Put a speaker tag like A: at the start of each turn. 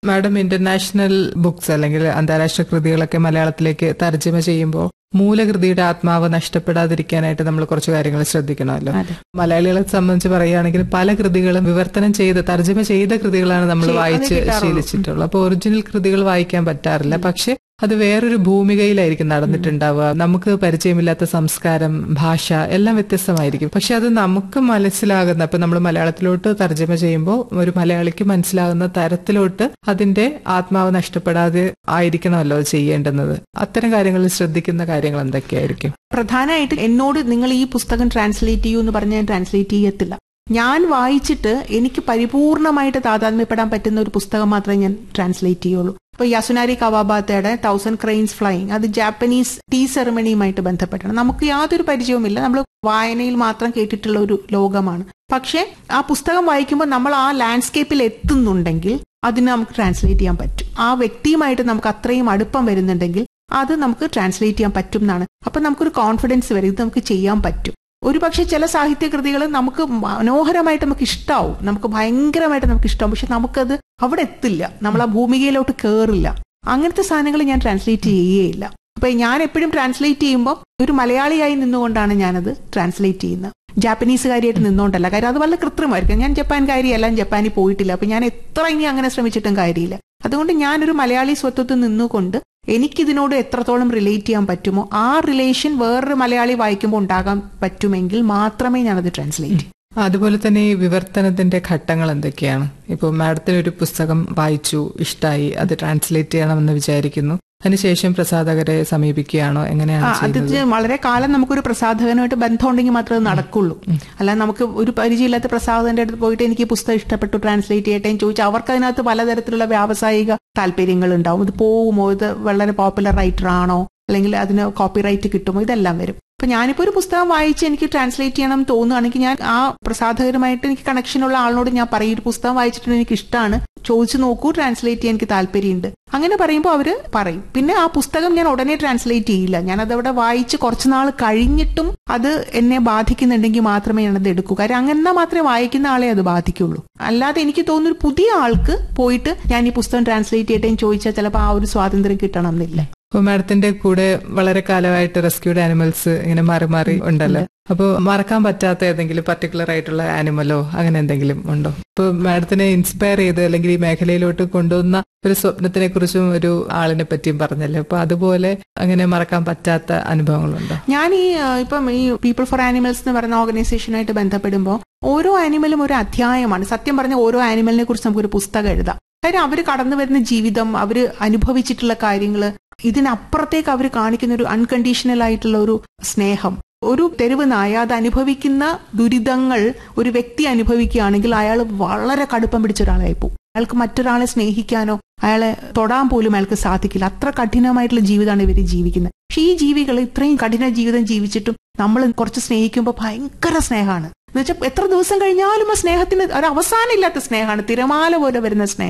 A: Madam international books അല്ലെങ്കിൽ അന്താരാഷ്ട്ര കൃതികളൊക്കെ മലയാളത്തിലേക്ക് തർജ്ജമ ചെയ്യുമ്പോൾ മൂലകൃതിയുടെ ആത്മാവ് നഷ്ടപ്പെടാതിരിക്കാനായിട്ട് നമ്മൾ കുറച്ച് കാര്യങ്ങൾ ശ്രദ്ധിക്കണമല്ലോ
B: അതെ.
A: മലയാളികളെ സംബന്ധിച്ച് പറയുകയാണെങ്കിൽ പല കൃതികളും വിവർത്തനം ചെയ്ത് തർജ്ജമ ചെയ്ത കൃതികളാണ് നമ്മൾ
B: ശരി,
A: വായിച്ച്
B: അതേ കിട്ടാറുള്ളൂ.
A: ശീലിച്ചിട്ടുള്ളത് അപ്പൊ ഒറിജിനൽ കൃതികൾ വായിക്കാൻ പറ്റാറില്ല പക്ഷെ അത് വേറൊരു ഭൂമികയിലായിരിക്കും നടന്നിട്ടുണ്ടാവുക നമുക്ക് പരിചയമില്ലാത്ത സംസ്കാരം ഭാഷ എല്ലാം വ്യത്യസ്തമായിരിക്കും പക്ഷെ അത് നമുക്ക് മനസ്സിലാകുന്ന ഇപ്പൊ നമ്മൾ മലയാളത്തിലോട്ട് തർജ്ജമ ചെയ്യുമ്പോൾ ഒരു മലയാളിക്ക് മനസ്സിലാകുന്ന തരത്തിലോട്ട് അതിന്റെ ആത്മാവ് നഷ്ടപ്പെടാതെ ആയിരിക്കണമല്ലോ അത് ചെയ്യേണ്ടുന്നത് അത്തരം കാര്യങ്ങളിൽ ശ്രദ്ധിക്കുന്ന കാര്യങ്ങൾ എന്തൊക്കെയായിരിക്കും
B: പ്രധാനമായിട്ട് എന്നോട് നിങ്ങൾ ഈ പുസ്തകം ട്രാൻസ്ലേറ്റ് ചെയ്യൂ എന്ന് പറഞ്ഞാൽ ഞാൻ ട്രാൻസ്ലേറ്റ് ചെയ്യത്തില്ല ഞാൻ വായിച്ചിട്ട് എനിക്ക് പരിപൂർണമായിട്ട് താതാത്മ്യപ്പെടാൻ പറ്റുന്ന ഒരു പുസ്തകം മാത്രമേ ഞാൻ ട്രാൻസ്ലേറ്റ് ചെയ്യുള്ളൂ ഇപ്പൊ യസുനാരി കവാബാത്തയുടെ തൗസൻഡ് ക്രെയിൻസ് ഫ്ലൈയിങ് അത് ജാപ്പനീസ് ടീ സെറമണിയുമായിട്ട് ബന്ധപ്പെട്ടാണ് നമുക്ക് യാതൊരു പരിചയവുമില്ല നമ്മൾ വായനയിൽ മാത്രം കേട്ടിട്ടുള്ള ഒരു ലോകമാണ് പക്ഷെ ആ പുസ്തകം വായിക്കുമ്പോൾ നമ്മൾ ആ ലാൻഡ്സ്കേപ്പിൽ എത്തുന്നുണ്ടെങ്കിൽ അതിന് നമുക്ക് ട്രാൻസ്ലേറ്റ് ചെയ്യാൻ പറ്റും ആ വ്യക്തിയുമായിട്ട് നമുക്ക് അത്രയും അടുപ്പം വരുന്നുണ്ടെങ്കിൽ അത് നമുക്ക് ട്രാൻസ്ലേറ്റ് ചെയ്യാൻ പറ്റും എന്നാണ് അപ്പൊ നമുക്കൊരു കോൺഫിഡൻസ് വരും ഇത് നമുക്ക് ചെയ്യാൻ പറ്റും ഒരു പക്ഷെ ചില സാഹിത്യകൃതികൾ നമുക്ക് മനോഹരമായിട്ട് നമുക്ക് ഇഷ്ടാവും നമുക്ക് ഭയങ്കരമായിട്ട് നമുക്ക് ഇഷ്ടാവും പക്ഷെ നമുക്കത് അവിടെ എത്തില്ല നമ്മൾ ആ ഭൂമികയിലോട്ട് കയറില്ല അങ്ങനത്തെ സാധനങ്ങൾ ഞാൻ ട്രാൻസ്ലേറ്റ് ചെയ്യുകയില്ല അപ്പൊ ഞാൻ എപ്പോഴും ട്രാൻസ്ലേറ്റ് ചെയ്യുമ്പോൾ ഒരു മലയാളിയായി നിന്നുകൊണ്ടാണ് ഞാനത് ട്രാൻസ്ലേറ്റ് ചെയ്യുന്നത് ജാപ്പനീസുകാരിയായിട്ട് നിന്നുകൊണ്ടല്ല കാര്യം അത് വളരെ കൃത്രിമമായിരിക്കും ഞാൻ ജപ്പാൻകാരിയല്ല ജപ്പാനിൽ പോയിട്ടില്ല അപ്പൊ ഞാൻ എത്ര ഇനി അങ്ങനെ ശ്രമിച്ചിട്ടും കാര്യമില്ല അതുകൊണ്ട് ഞാനൊരു മലയാളി സ്വത്വത്തിൽ നിന്നുകൊണ്ട് എനിക്കിതിനോട് എത്രത്തോളം റിലേറ്റ് ചെയ്യാൻ പറ്റുമോ ആ റിലേഷൻ വേറൊരു മലയാളി വായിക്കുമ്പോൾ ഉണ്ടാകാൻ പറ്റുമെങ്കിൽ മാത്രമേ ഞാനത് ട്രാൻസ്ലേറ്റ് ചെയ്യൂ
A: അതുപോലെ തന്നെ ഈ വിവർത്തനത്തിന്റെ ഘട്ടങ്ങൾ എന്തൊക്കെയാണ് ഇപ്പോൾ മാഡത്തിന് ഒരു പുസ്തകം വായിച്ചു ഇഷ്ടായി അത് ട്രാൻസ്ലേറ്റ് ചെയ്യണമെന്ന് വിചാരിക്കുന്നു അതിനുശേഷം പ്രസാധകരെ സമീപിക്കുകയാണോ എങ്ങനെയാണ്
B: ആ, അത്
A: ചെയ്യുന്നത്
B: ഇത് വളരെ കാലം നമുക്കൊരു പ്രസാധകനുമായിട്ട് ബന്ധം ഉണ്ടെങ്കിൽ മാത്രമേ അത് നടക്കുള്ളൂ അല്ലാതെ നമുക്ക് ഒരു പരിചയമില്ലാത്ത പ്രസാധകന്റെ അടുത്ത് പോയിട്ട് എനിക്ക് ഈ പുസ്തകം ഇഷ്ടപ്പെട്ടു ട്രാൻസ്ലേറ്റ് ചെയ്യട്ടെ എന്ന് ചോദിച്ചാൽ അവർക്ക് അതിനകത്ത് പലതരത്തിലുള്ള വ്യാവസായിക താല്പര്യങ്ങൾ ഉണ്ടാവും ഇത് പോവുമോ ഇത് വളരെ പോപ്പുലർ റൈറ്റർ ആണോ അല്ലെങ്കിൽ അതിന് കോപ്പിറൈറ്റ് കിട്ടുമോ ഇതെല്ലാം വരും അപ്പൊ ഞാനിപ്പോ ഒരു പുസ്തകം വായിച്ച് എനിക്ക് ട്രാൻസ്ലേറ്റ് ചെയ്യണം എന്ന് തോന്നുകയാണെങ്കിൽ ഞാൻ ആ പ്രസാധകരുമായിട്ട് എനിക്ക് കണക്ഷനുള്ള ആളിനോട് ഞാൻ പറയും ഒരു പുസ്തകം വായിച്ചിട്ട് എനിക്ക് ഇഷ്ടമാണ് ചോദിച്ചു നോക്കൂ ട്രാൻസ്ലേറ്റ് ചെയ്യാൻ എനിക്ക് താല്പര്യമുണ്ട് അങ്ങനെ പറയുമ്പോൾ അവര് പറയും പിന്നെ ആ പുസ്തകം ഞാൻ ഉടനെ ട്രാൻസ്ലേറ്റ് ചെയ്യില്ല ഞാൻ അതവിടെ വായിച്ച് കുറച്ച് നാൾ കഴിഞ്ഞിട്ടും അത് എന്നെ ബാധിക്കുന്നുണ്ടെങ്കിൽ മാത്രമേ ഞാനത് എടുക്കൂ കാര്യം അങ്ങനെ മാത്രമേ വായിക്കുന്ന ആളെ അത് ബാധിക്കുള്ളൂ അല്ലാതെ എനിക്ക് തോന്നുന്നു ഒരു പുതിയ ആൾക്ക് പോയിട്ട് ഞാൻ ഈ പുസ്തകം ട്രാൻസ്ലേറ്റ് ചെയ്യട്ടെ എന്ന് ചോദിച്ചാൽ ചിലപ്പോൾ ആ ഒരു സ്വാതന്ത്ര്യം കിട്ടണം എന്നില്ല
A: അപ്പോൾ മാഡത്തിന്റെ കൂടെ വളരെ കാലമായിട്ട് റെസ്ക്യൂഡ് ആനിമൽസ് ഇങ്ങനെ മാറി മാറി ഉണ്ടല്ലോ അപ്പോൾ മറക്കാൻ പറ്റാത്ത ഏതെങ്കിലും പർട്ടിക്കുലർ ആയിട്ടുള്ള ആനിമലോ അങ്ങനെ എന്തെങ്കിലും ഉണ്ടോ ഇപ്പോൾ മാഡത്തിനെ ഇൻസ്പയർ ചെയ്ത് അല്ലെങ്കിൽ ഈ മേഖലയിലോട്ട് കൊണ്ടുവന്ന ഒരു സ്വപ്നത്തിനെ കുറിച്ചും ഒരു ആളിനെ പറ്റിയും പറഞ്ഞല്ലോ അപ്പൊ അതുപോലെ അങ്ങനെ മറക്കാൻ പറ്റാത്ത അനുഭവങ്ങളുണ്ടോ
B: ഞാൻ ഈ ആ, ഇപ്പം ഈ പീപ്പിൾ ഫോർ ആനിമൽസ് എന്ന് പറയുന്ന ഓർഗനൈസേഷനായിട്ട് ബന്ധപ്പെടുമ്പോൾ ഓരോ ആനിമലും ഒരു അധ്യായമാണ് സത്യം പറഞ്ഞ ഓരോ ആനിമലിനെ കുറിച്ച് നമുക്കൊരു പുസ്തകം എഴുതാം കാര്യം അവർ കടന്നു വരുന്ന ജീവിതം അവർ അനുഭവിച്ചിട്ടുള്ള കാര്യങ്ങൾ ഇതിനപ്പുറത്തേക്ക് അവർ കാണിക്കുന്ന ഒരു അൺകണ്ടീഷണൽ ആയിട്ടുള്ള ഒരു സ്നേഹം ഒരു തെരുവ് നായ അത് അനുഭവിക്കുന്ന ദുരിതങ്ങൾ ഒരു വ്യക്തി അനുഭവിക്കുകയാണെങ്കിൽ അയാൾ വളരെ കടുപ്പം പിടിച്ച ഒരാളായി പോകും അയാൾക്ക് മറ്റൊരാളെ സ്നേഹിക്കാനോ അയാളെ തൊടാൻ പോലും അയാൾക്ക് സാധിക്കില്ല അത്ര കഠിനമായിട്ടുള്ള ജീവിതമാണ് ഇവർ ജീവിക്കുന്നത് പക്ഷെ ഈ ജീവികൾ ഇത്രയും കഠിന ജീവിതം ജീവിച്ചിട്ടും നമ്മൾ കുറച്ച് സ്നേഹിക്കുമ്പോൾ ഭയങ്കര സ്നേഹമാണ് എന്ന് വെച്ചാൽ എത്ര ദിവസം കഴിഞ്ഞാലും ആ സ്നേഹത്തിന് ഒരു അവസാനമില്ലാത്ത സ്നേഹമാണ് തിരമാല പോലെ വരുന്ന സ്നേഹം